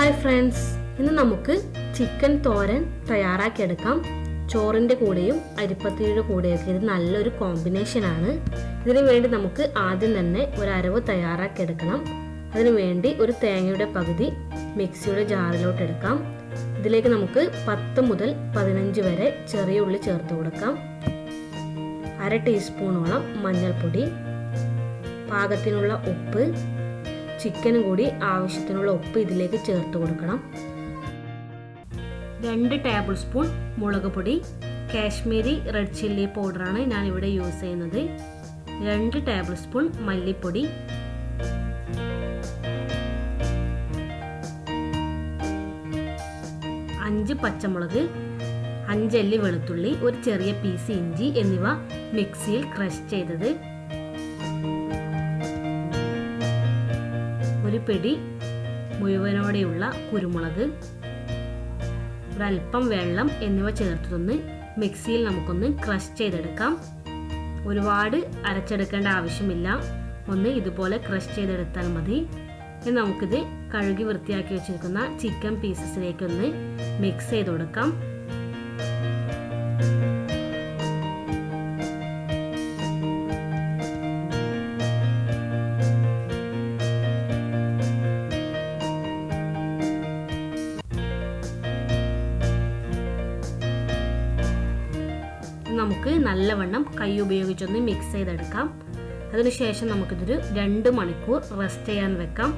hi friends ഇന്ന് നമുക്ക് chicken തോരൻ തയ്യാറാക്കിയെടുക്കാം ചോറിൻ്റെ കൂടെയും അരിപ്പത്തിയുടെ കൂടെയൊക്കെ ഇത് നല്ലൊരു കോമ്പിനേഷനാണ് ഇതിനു വേണ്ടി നമുക്ക് ആദ്യം തന്നെ ഒരു അരവ് തയ്യാറാക്കിയെടുക്കണം അതിനു വേണ്ടി ഒരു തേങ്ങയുടെ പകുതി മിക്സിയുടെ ജാറിലോട്ട് എടുക്കാം ഇതിലേക്ക് നമുക്ക് പത്ത് മുതൽ പതിനഞ്ച് വരെ ചെറിയ ഉള്ളി ചേർത്ത് കൊടുക്കാം അര ടീസ്പൂണോളം മഞ്ഞൾപ്പൊടി പാകത്തിനുള്ള ഉപ്പ് ചിക്കനും കൂടി ആവശ്യത്തിനുള്ള ഉപ്പ് ഇതിലേക്ക് ചേർത്ത് കൊടുക്കണം രണ്ട് ടേബിൾ സ്പൂൺ മുളക് പൊടി കാശ്മീരി റെഡ് ചില്ലി പൗഡറാണ് ഞാൻ ഇവിടെ യൂസ് ചെയ്യുന്നത് രണ്ട് ടേബിൾ സ്പൂൺ മല്ലിപ്പൊടി അഞ്ച് പച്ചമുളക് അഞ്ചല്ലി വെളുത്തുള്ളി ഒരു ചെറിയ പീസ് ഇഞ്ചി എന്നിവ മിക്സിയിൽ ക്രഷ് ചെയ്തത് ഒരു പിടി മുഴുവനോടെയുള്ള കുരുമുളക് ഒരല്പം വെള്ളം എന്നിവ ചേർത്തതൊന്ന് മിക്സിയിൽ നമുക്കൊന്ന് ക്രഷ് ചെയ്തെടുക്കാം ഒരുപാട് അരച്ചെടുക്കേണ്ട ആവശ്യമില്ല ഒന്ന് ഇതുപോലെ ക്രഷ് ചെയ്തെടുത്താൽ മതി ഇനി നമുക്കിത് കഴുകി വൃത്തിയാക്കി വെച്ചിരിക്കുന്ന ചിക്കൻ പീസസിലേക്ക് ഒന്ന് മിക്സ് ചെയ്ത് കൊടുക്കാം നമുക്ക് നല്ലവണ്ണം കൈ ഉപയോഗിച്ചൊന്ന് മിക്സ് ചെയ്തെടുക്കാം അതിനുശേഷം നമുക്കിതൊരു രണ്ട് മണിക്കൂർ റെസ്റ്റ് ചെയ്യാൻ വെക്കാം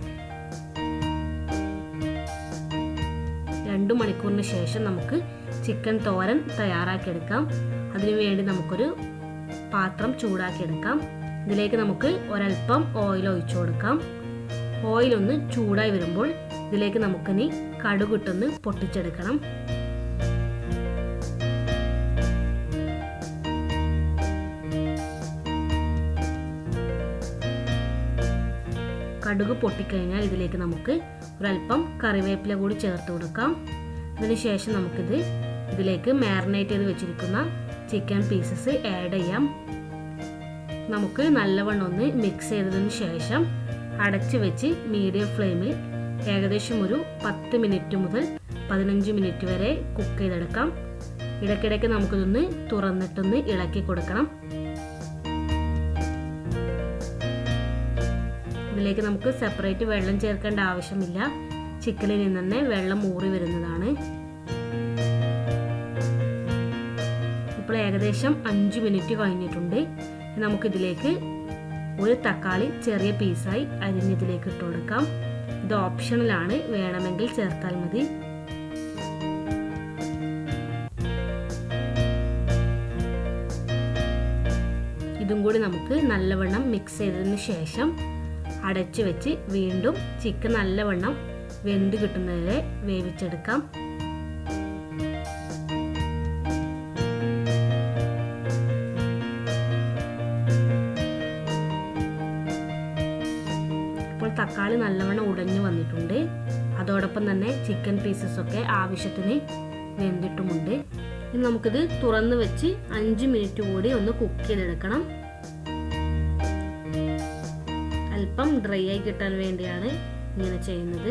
രണ്ട് മണിക്കൂറിന് ശേഷം നമുക്ക് ചിക്കൻ തോരൻ തയ്യാറാക്കിയെടുക്കാം അതിനുവേണ്ടി നമുക്കൊരു പാത്രം ചൂടാക്കിയെടുക്കാം ഇതിലേക്ക് നമുക്ക് ഒരൽപ്പം ഓയിൽ ഒഴിച്ചു കൊടുക്കാം ഓയിൽ ഒന്ന് ചൂടായി വരുമ്പോൾ ഇതിലേക്ക് നമുക്കിനി കടുകിട്ടൊന്ന് പൊട്ടിച്ചെടുക്കണം കടുക് പൊട്ടിക്കഴിഞ്ഞാൽ ഇതിലേക്ക് നമുക്ക് ഒരല്പം കറിവേപ്പില കൂടി ചേർത്ത് കൊടുക്കാം അതിനുശേഷം നമുക്കിത് ഇതിലേക്ക് മാരിനേറ്റ് ചെയ്ത് വെച്ചിരിക്കുന്ന ചിക്കൻ പീസസ് ആഡ് ചെയ്യാം നമുക്ക് നല്ലവണ്ണം ഒന്ന് മിക്സ് ചെയ്തതിന് ശേഷം അടച്ച് വെച്ച് മീഡിയം ഫ്ലെയിമിൽ ഏകദേശം ഒരു പത്ത് മിനിറ്റ് മുതൽ പതിനഞ്ച് മിനിറ്റ് വരെ കുക്ക് ചെയ്തെടുക്കാം ഇടയ്ക്കിടയ്ക്ക് നമുക്കിതൊന്ന് തുറന്നിട്ടൊന്ന് ഇളക്കി കൊടുക്കണം ഇതിലേക്ക് നമുക്ക് സെപ്പറേറ്റ് വെള്ളം ചേർക്കേണ്ട ആവശ്യമില്ല ചിക്കനിൽ നിന്ന് തന്നെ വെള്ളം ഊറി വരുന്നതാണ് ഇപ്പോൾ ഏകദേശം അഞ്ച് മിനിറ്റ് കഴിഞ്ഞിട്ടുണ്ട് നമുക്കിതിലേക്ക് ഒരു തക്കാളി ചെറിയ പീസായി അരിഞ്ഞതിലേക്ക് ഇട്ട് കൊടുക്കാം ഇത് ഓപ്ഷണലാണ് വേണമെങ്കിൽ ചേർത്താൽ മതി ഇതും കൂടി നമുക്ക് നല്ലവണ്ണം മിക്സ് ചെയ്തതിന് ശേഷം അടച്ചു വെച്ച് വീണ്ടും ചിക്കൻ നല്ലവണ്ണം വെന്ത് കിട്ടുന്നവരെ വേവിച്ചെടുക്കാം ഇപ്പോൾ തക്കാളി നല്ലവണ്ണം ഉടഞ്ഞു വന്നിട്ടുണ്ട് അതോടൊപ്പം തന്നെ ചിക്കൻ പീസസ് ഒക്കെ ആവശ്യത്തിന് വെന്തിട്ടുമുണ്ട് ഇനി നമുക്കിത് തുറന്ന് വെച്ച് അഞ്ച് മിനിറ്റ് കൂടി ഒന്ന് കുക്ക് ചെയ്തെടുക്കണം അല്പം ഡ്രൈ ആയി കിട്ടാൻ വേണ്ടിയാണ് ഇങ്ങനെ ചെയ്യുന്നത്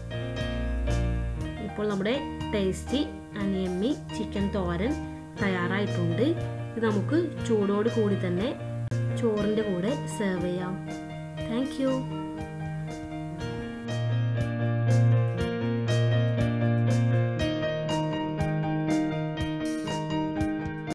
ഇപ്പോൾ നമ്മുടെ ടേസ്റ്റി അനിയമ്മി ചിക്കൻ തോരൻ തയ്യാറായിട്ടുണ്ട് ഇത് നമുക്ക് ചൂടോട് കൂടി തന്നെ ചോറിൻ്റെ കൂടെ സെർവ് ചെയ്യാം താങ്ക്